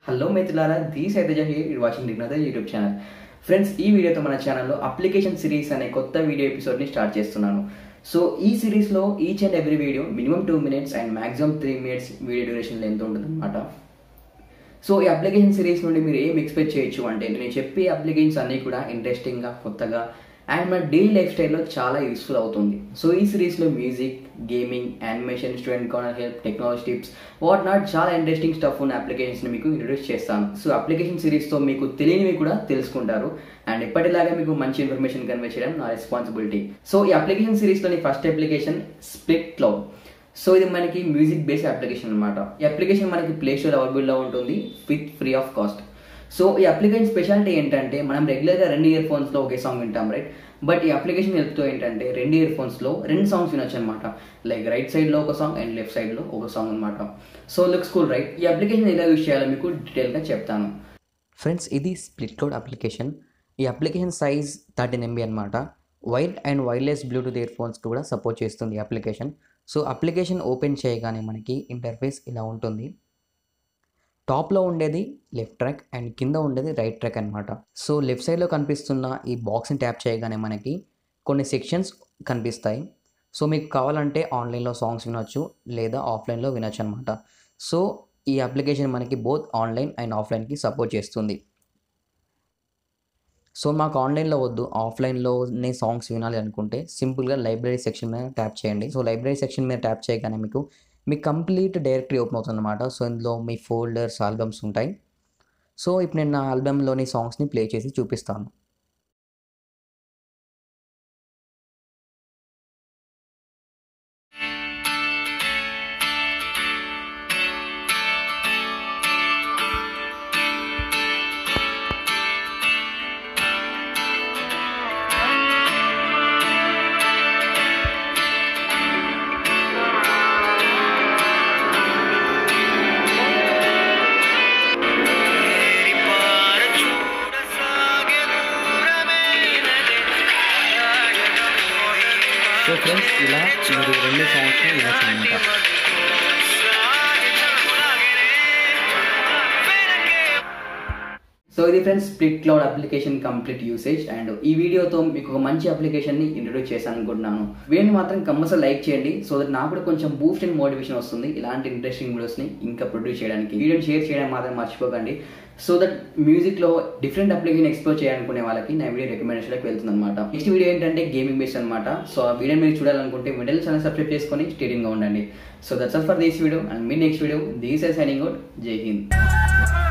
hello మిత్రులారా this అయితే here watching డిగ్నదర్ యూట్యూబ్ ఛానల్ ఫ్రెండ్స్ ఈ వీడియోతో మన ఛానల్లో అప్లికేషన్ సిరీస్ అనే కొత్త వీడియో ఎపిసోడ్ని స్టార్ట్ చేస్తున్నాను సో ఈ సిరీస్లో each and every video minimum two minutes and maximum three minutes video duration length ఉంటుంది అనమాట సో ఈ అప్లికేషన్ సిరీస్ నుండి మీరు ఏం ఎక్స్పెక్ట్ చేయొచ్చు అంటే నేను చెప్పే అప్లికేషన్స్ అన్నీ కూడా ఇంట్రెస్టింగ్గా కొత్తగా అండ్ మన డైలీ లైఫ్ స్టైల్లో చాలా యూస్ఫుల్ అవుతుంది సో ఈ సిరీస్లో music gaming animation student corner help technology tips what not చాలా ఇంట్రెస్టింగ్ స్టఫ్ ఉన్న అప్లికేషన్స్ని మీకు ఇంట్రొడ్యూస్ చేస్తాను సో అప్లికేషన్ సిరీస్తో మీకు తెలియనివి కూడా తెలుసుకుంటారు అండ్ ఎప్పటిలాగా మీకు మంచి ఇన్ఫర్మేషన్ కన్వే చేయడం నా రెస్పాన్సిబిలిటీ సో ఈ అప్లికేషన్ సిరీస్లోని first application split cloud so ఇది మనకి మ్యూజిక్ బేస్డ్ అప్లికేషన్ అనమాట ఈ అప్లికేషన్ మనకి ప్లే స్టోర్ అవైలబుల్లో ఉంటుంది with free of cost so ఈ అప్లికేషన్ స్పెషాలిటీ ఏంటంటే మనం రెగ్యులర్గా రెండు ఇయర్ ఫోన్స్లో ఒకే సాంగ్ వింటాం రైట్ బట్ ఈ అప్లికేషన్ హెల్ప్తో ఏంటంటే రెండు ఇయర్ ఫోన్స్లో రెండు సాంగ్స్ వినొచ్చు అనమాట లైక్ రైట్ సైడ్లో ఒక సాంగ్ అండ్ లెఫ్ట్ సైడ్లో ఒక సాంగ్ అనమాట సో లుక్స్ కూల్ రైట్ ఈ అప్లికేషన్ ఎలా యూస్ చేయాలో మీకు డీటెయిల్గా చెప్తాను ఫ్రెండ్స్ ఇది స్ప్లిట్ క్లౌడ్ అప్లికేషన్ ఈ అప్లికేషన్ సైజ్ థర్టీన్ ఎంబీ అనమాట wired and wireless Bluetooth ear ఫోన్స్కి కూడా సపోర్ట్ చేస్తుంది ఈ అప్లికేషన్ సో అప్లికేషన్ ఓపెన్ చేయగానే మనకి ఇంటర్ఫేస్ ఇలా ఉంటుంది టాప్లో ఉండేది లెఫ్ట్ ట్రాక్ అండ్ కింద ఉండేది రైట్ ట్రాక్ అనమాట సో లెఫ్ట్ సైడ్లో కనిపిస్తున్న ఈ బాక్స్ని ట్యాప్ చేయగానే మనకి కొన్ని సెక్షన్స్ కనిపిస్తాయి సో మీకు కావాలంటే ఆన్లైన్లో సాంగ్స్ వినొచ్చు లేదా ఆఫ్లైన్లో వినొచ్చు అనమాట సో ఈ అప్లికేషన్ మనకి బోత్ ఆన్లైన్ అండ్ ఆఫ్లైన్కి సపోర్ట్ చేస్తుంది సో మాకు ఆన్లైన్లో వద్దు ఆఫ్లైన్లోనే సాంగ్స్ వినాలి అనుకుంటే సింపుల్గా లైబ్రరీ సెక్షన్ మీద ట్యాప్ చేయండి సో లైబ్రరీ సెక్షన్ మీద ట్యాప్ చేయగానే మీకు మీ కంప్లీట్ డైరెక్టరీ ఓపెన్ అవుతుంది అనమాట సో ఇందులో మీ ఫోల్డర్స్ ఆల్బమ్స్ ఉంటాయి సో ఇప్పుడు నేను నా ఆల్బమ్లోని సాంగ్స్ని ప్లే చేసి చూపిస్తాను సో ఫ్రెండ్స్ ఇలా మీరు రెండు సాంగ్స్ని వినొచ్చు అనమాట సో ఇది friends split cloud application complete usage and ఈ వీడియోతో మీకు ఒక మంచి అప్లికేషన్ని ఇంట్రొడ్యూస్ చేశాను అనుకుంటున్నాను వీడియోని మాత్రం కంపల్సరీ లైక్ చేయండి సో దట్ నాకు కూడా కొంచెం బూస్ట్ అండ్ మోటివేషన్ వస్తుంది ఇలాంటి ఇంట్రెస్టింగ్ వీడియోస్ని ఇంకా ప్రొడ్యూస్ చేయడానికి వీడియోని షేర్ చేయడం మాత్రం మర్చిపోకండి సో దట్ మ్యూజిక్లో డిఫరెంట్ అప్లికేషన్ ఎక్స్ప్లోర్ చేయాలనుకునే వాళ్ళకి నా వీడియో రికమెండేషన్కి వెళ్తుంది అనమాట నెక్స్ట్ వీడియో ఏంటంటే గేమింగ్ బేస్డ్ అనమాట సో ఆ వీడియో మీరు చూడాలనుకుంటే వెంటనే ఛానల్ సబ్స్క్రైబ్ చేసుకొని స్టేడింగ్గా ఉండండి so that's all for this video and మీ next video these I signing out జై హింద్